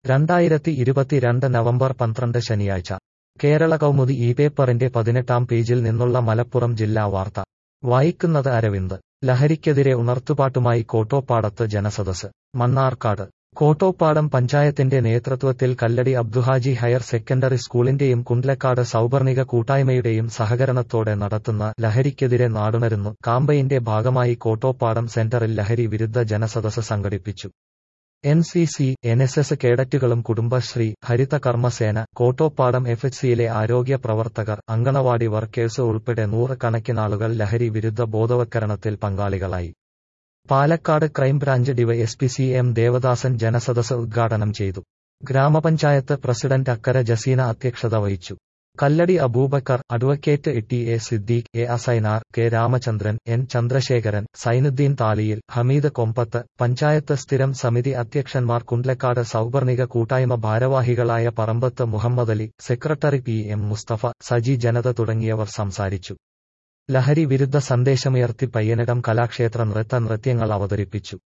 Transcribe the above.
രണ്ടായിരത്തി ഇരുപത്തിരണ്ട് നവംബർ പന്ത്രണ്ട് ശനിയാഴ്ച കേരള കൗമുദി ഈ പേപ്പറിന്റെ പതിനെട്ടാം പേജിൽ നിന്നുള്ള മലപ്പുറം ജില്ലാ വാർത്ത വായിക്കുന്നത് അരവിന്ദ് ലഹരിക്കെതിരെ ഉണർത്തുപാട്ടുമായി കോട്ടോപ്പാടത്ത് ജനസദസ് മണ്ണാർക്കാട് കോട്ടോപ്പാടം പഞ്ചായത്തിന്റെ നേതൃത്വത്തിൽ കല്ലടി അബ്ദുഹാജി ഹയർ സെക്കൻഡറി സ്കൂളിന്റെയും കുണ്ട്ലക്കാട് സൗപർണിക കൂട്ടായ്മയുടെയും സഹകരണത്തോടെ നടത്തുന്ന ലഹരിക്കെതിരെ നാടുണരുന്നു കാമ്പയിന്റെ ഭാഗമായി കോട്ടോപ്പാടം സെന്ററിൽ ലഹരി വിരുദ്ധ ജനസദസ് സംഘടിപ്പിച്ചു N C C N S S കേഡറ്റുകളും കുടുംബശ്രീ ഹരിത കർമ്മസേന കോട്ടോപ്പാടം എഫ് എച്ച് സിയിലെ ആരോഗ്യ പ്രവർത്തകർ അങ്കണവാടി വർക്കേഴ്സ് ഉൾപ്പെടെ നൂറുകണക്കിനാളുകൾ ലഹരി വിരുദ്ധ ബോധവൽക്കരണത്തിൽ പങ്കാളികളായി Palakkad crime branch DYSP C M Devadasan ജനസദസ് ഉദ്ഘാടനം ചെയ്തു ഗ്രാമപഞ്ചായത്ത് പ്രസിഡന്റ് അക്കര ജസീന അധ്യക്ഷത വഹിച്ചു Kalladi Abubakar advocate T A Siddique A Asainar K Ramachandran N Chandrasekharan Sainuddin താലിയിൽ ഹമീദ് കൊമ്പത്ത് പഞ്ചായത്ത് സ്ഥിരം സമിതി അധ്യക്ഷന്മാർ കുണ്ട്ലക്കാട് സൗപർണിക കൂട്ടായ്മ ഭാരവാഹികളായ Parambath Muhammadali secretary P M Musthafa Saji Janatha തുടങ്ങിയവർ സംസാരിച്ചു ലഹരി വിരുദ്ധ സന്ദേശമുയർത്തി പയ്യനിടം കലാക്ഷേത്ര നൃത്ത നൃത്യങ്ങൾ അവതരിപ്പിച്ചു